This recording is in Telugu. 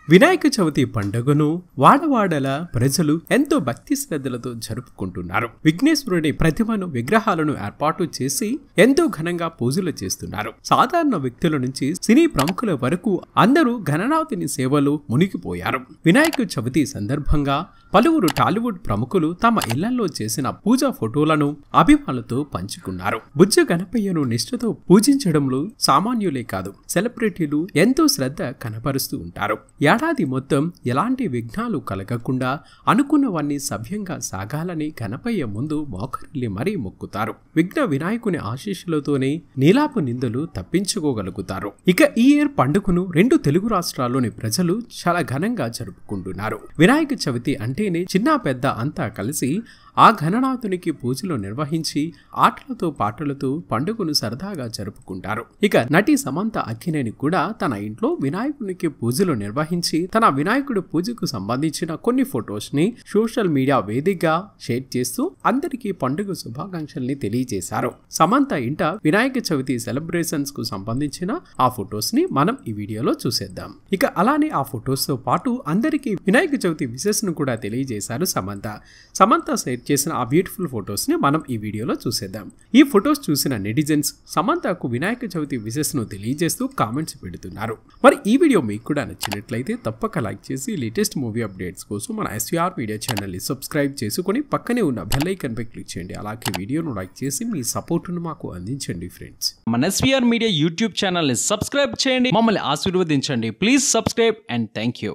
వినాయక చవితి పండుగను వాడవాడల ప్రజలు ఎంతో భక్తి శ్రద్ధలతో జరుపుకుంటున్నారు విఘ్నేశ్వరుడి ప్రతిమను విగ్రహాలను ఏర్పాటు చేసి ఎంతో ఘనంగా పూజలు చేస్తున్నారు సాధారణ వ్యక్తుల నుంచి సినీ ప్రముఖుల వరకు అందరూ గణనాథుని సేవలు మునిగిపోయారు వినాయక చవితి సందర్భంగా పలువురు టాలీవుడ్ ప్రముఖులు తమ ఇళ్లలో చేసిన పూజా ఫోటోలను అభిమానులతో పంచుకున్నారు బుజ్జ గణపయ్యను నిష్ఠతో పూజించడంలో సామాన్యులే కాదు సెలబ్రిటీలు ఎంతో శ్రద్ధ కనపరుస్తూ ఉంటారు ఏడాది మొత్తం ఎలాంటి విఘ్నాలు కలగకుండా అనుకున్నవన్నీ సభ్యంగా సాగాలని గణపయ్య ముందు మోకరిల్లి మరీ మొక్కుతారు విఘ్న వినాయకుని ఆశీస్సులతోనే నీలాపు నిందలు తప్పించుకోగలుగుతారు ఇక ఈ ఇయర్ పండుగను రెండు తెలుగు రాష్ట్రాల్లోని ప్రజలు చాలా ఘనంగా జరుపుకుంటున్నారు వినాయక చవితి అంటేనే చిన్న పెద్ద అంతా కలిసి ఆ ఘననాథునికి పూజలు నిర్వహించి ఆటలతో పాటలతో పండుగను సరదాగా జరుపుకుంటారు ఇక నటి సమంత అక్కినేని కూడా తన ఇంట్లో వినాయకునికి పూజలు నిర్వహించి తన వినాయకుడి పూజకు సంబంధించిన కొన్ని ఫొటోస్ ని సోషల్ మీడియా వేదికగా షేర్ చేస్తూ అందరికీ పండుగ శుభాకాంక్షల్ని తెలియజేశారు సమంత ఇంట వినాయక చవితి సెలబ్రేషన్స్ కు సంబంధించిన ఆ ఫొటోస్ ని మనం ఈ వీడియోలో చూసేద్దాం ఇక అలానే ఆ ఫొటోస్ తో పాటు అందరికీ వినాయక చవితి విశేష్ ను కూడా తెలియజేశారు సమంత సమంత షేర్ చేసిన ఆ బ్యూటిఫుల్ ఫొటోస్ ని మనం ఈ వీడియోలో చూసేద్దాం ఈ ఫొటోస్ చూసిన నెటిజన్స్ సమంతకు వినాయక చవితి విశేష్ ను తెలియజేస్తూ కామెంట్స్ పెడుతున్నారు మరి ఈ వీడియో మీకు కూడా నచ్చినట్లయితే తప్పక లైక్ చేసి లేటెస్ట్ మూవీ అప్డేట్స్ కోసం మన ఎస్వీఆర్ మీడియా ఛానల్ ని సబ్స్క్రైబ్ చేసుకొని పక్కనే ఉన్న బెల్ ఐకన్ పై క్లిక్ చేయండి అలాగే వీడియోను లైక్ చేసి మీ సపోర్ట్ను మాకు అందించండి ఫ్రెండ్స్ మన ఎస్వీఆర్ మీడియా యూట్యూబ్ ఛానల్ని సబ్స్క్రైబ్ చేయండి మమ్మల్ని ఆశీర్వదించండి please subscribe and thank you